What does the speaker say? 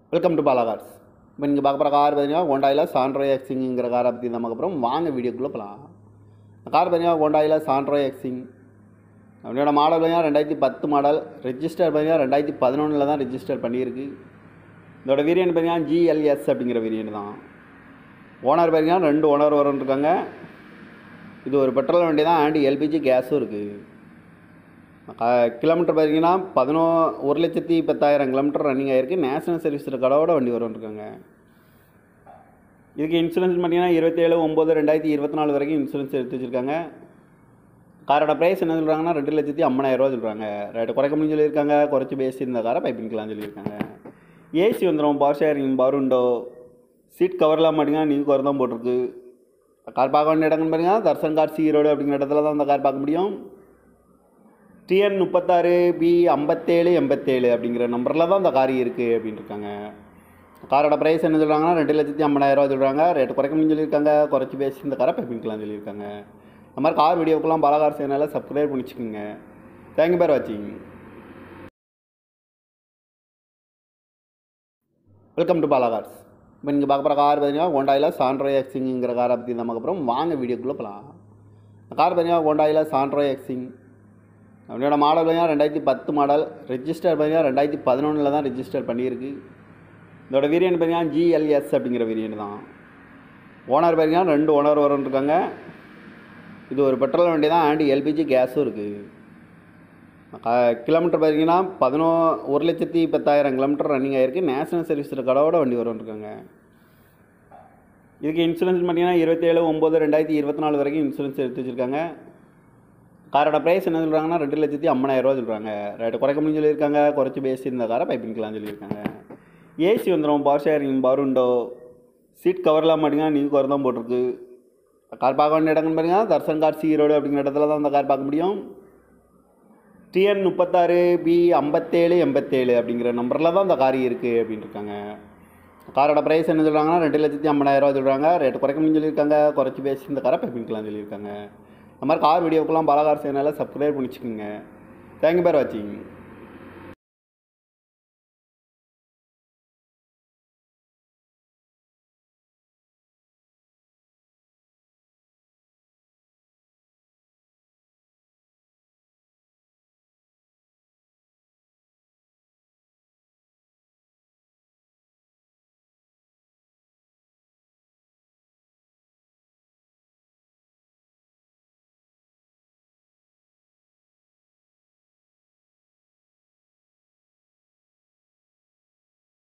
welcome to Bala cars இப்போ நீங்கள் பார்க்க போகிற கார் பார்த்தீங்கன்னா ஹோண்டாயில் சாண்ட்ரோ எக்ஸிங்கிற காரை பற்றி தான் பார்க்க போகிறோம் வாங்க வீடியோக்குள்ளே போகலாம் இந்த கார் பார்த்தீங்கன்னா ஹோண்டாயில் சாண்ட்ரோ எக்ஸிங் அப்படியோட மாடல் பார்த்தீங்கன்னா ரெண்டாயிரத்தி பத்து மாடல் ரெஜிஸ்டர் பார்த்தீங்கன்னா ரெண்டாயிரத்தி பதினொன்றில் தான் ரெஜிஸ்டர் பண்ணியிருக்கு இதோட வேரியன்ட் பார்த்தீங்கன்னா ஜிஎல்எஸ் அப்படிங்கிற வேரியன்ட் தான் ஓனர் பார்த்தீங்கன்னா ரெண்டு ஓனர் வரும் இருக்காங்க இது ஒரு பெட்ரோல் வண்டி தான் அண்ட் எல்பிஜி கேஸும் இருக்குது கிலோமீட்டர் பார்த்தீங்கன்னா பதினோ ஒரு லட்சத்தி பத்தாயிரம் கிலோமீட்டர் ரன்னிங் ஆகிருக்கு நேஷனல் சர்வீஸ் கடவோட வண்டி வரும் இருக்காங்க இதுக்கு இன்சூரன்ஸ் பார்த்தீங்கன்னா இருபத்தேழு ஒம்பது ரெண்டாயிரத்தி இருபத்தி நாலு வரைக்கும் இன்சூரன்ஸ் எடுத்து வச்சுருக்காங்க காரோட ப்ரைஸ் என்ன சொல்கிறாங்கன்னா ரெண்டு லட்சத்தி ஐம்பதாயிரரூவா சொல்கிறாங்க ரேட்டு குறைக்க முடியும் சொல்லியிருக்காங்க குறைச்சி பேசி இந்த காரை பைப்பிங்கலாம் சொல்லியிருக்காங்க ஏசி வந்துடும் பவர் ஷேரிங் பவர் உண்டோ சீட் கவர்லாம் பார்த்தீங்கன்னா நியூ கவர் தான் போட்டிருக்கு கார் பார்க்க வேண்டிய இடங்கள்னு பார்த்தீங்கன்னா தர்சன் கார் சி ரோடு அப்படிங்கிற இடத்துல தான் அந்த கார் பார்க்க முடியும் டிஎன் முப்பத்தாறு பி ஐம்பத்தேழு எண்பத்தேழு அப்படிங்கிற நம்பரில் தான் இந்த கார் இருக்குது அப்படின்னு இருக்காங்க காரோட ப்ரைஸ் என்ன சொல்கிறாங்கன்னா ரெண்டு லட்சத்தி ஐம்பதாயிரரூவா சொல்கிறாங்க ரேட்டு குறைக்க முடியும் சொல்லியிருக்காங்க குறைச்சி பேசி இந்த காரை பைப்பிங்கலாம் சொல்லியிருக்காங்க இந்த மாதிரி கார் வீடியோக்கெல்லாம் பலகார் சேனலில் சப்ஸ்கிரைப் பண்ணிச்சுக்கோங்க தேங்க்யூ பேர் வாட்சிங் வெல்கம் டு பாலாகார்ஸ் இப்போ நீங்கள் பார்க்க போகிற கார் பார்த்தீங்கன்னா ஹோண்டாயில் சாண்ட்ரோ எக்ஸிங்கிற காரை பற்றி தான் பார்க்க போகிறோம் வாங்க வீடியோக்குள்ளே போகலாம் கார் பார்த்தீங்கன்னா ஹோண்டாயில் சாண்ட்ரோ எக்ஸிங் அப்படியோட மாடல் பார்த்தீங்கன்னா ரெண்டாயிரத்தி பத்து மாடல் ரெஜிஸ்டர் பார்த்தீங்கன்னா ரெண்டாயிரத்தி பதினொன்றில் தான் ரெஜிஸ்டர் பண்ணியிருக்கு இதோட வேரியன்ட் பார்த்தீங்கன்னா ஜிஎல்எஸ் அப்படிங்கிற வேரியன்ட் தான் ஓனர் பார்த்தீங்கன்னா ரெண்டு ஓனர் வரும் இருக்காங்க இது ஒரு பெட்ரோல் வண்டி தான் அண்ட் எல்பிஜி கேஸும் இருக்குது கிலோமீட்டர் பார்த்தீங்கன்னா பதினோ ஒரு லட்சத்தி பத்தாயிரம் கிலோமீட்டர் ரன்னிங் ஆகிருக்கு நேஷனல் சர்வீஸ் கடவோட வண்டி வரும் இருக்காங்க இதுக்கு இன்சூரன்ஸ் பார்த்தீங்கன்னா இருபத்தேழு ஒம்பது ரெண்டாயிரத்தி இருபத்தி நாலு வரைக்கும் இன்சூரன்ஸ் எடுத்து வச்சுருக்காங்க காரோட ப்ரைஸ் என்ன சொல்கிறாங்கன்னா ரெண்டு லட்சத்தி ஐம்பதாயிரரூவா சொல்கிறாங்க ரேட்டு குறைக்க முடியும் சொல்லியிருக்காங்க குறைச்சி பேசி இந்த காரை பைப்பிங்கலாம் சொல்லியிருக்காங்க ஏசி வந்துடும் பவர் ஷேரிங் பவர் உண்டோ சீட் கவர்லாம் பார்த்தீங்கன்னா நியூ கவர் தான் போட்டிருக்கு கார் பார்க்க வேண்டிய இடங்கள்னு பார்த்தீங்கன்னா தர்சன் கார் சி ரோடு அப்படிங்கிற இடத்துல தான் அந்த கார் பார்க்க முடியும் டிஎன் முப்பத்தாறு பி ஐம்பத்தேழு எண்பத்தேழு அப்படிங்கிற நம்பரில் தான் இந்த கார் இருக்குது அப்படின்னு இருக்காங்க காரோட ப்ரைஸ் என்ன சொல்கிறாங்கன்னா ரெண்டு லட்சத்தி ஐம்பதாயிரரூவா சொல்கிறாங்க ரேட்டு குறைக்க முடியும் சொல்லியிருக்காங்க குறைச்சி பேசி இந்த காரை பைப்பிங்கலாம் சொல்லியிருக்காங்க இந்த மாதிரி கார் வீடியோக்கெல்லாம் பலகார் சேனலில் சப்ஸ்கிரைப் பண்ணிச்சுக்கோங்க தேங்க்யூ பேர் வாட்சிங்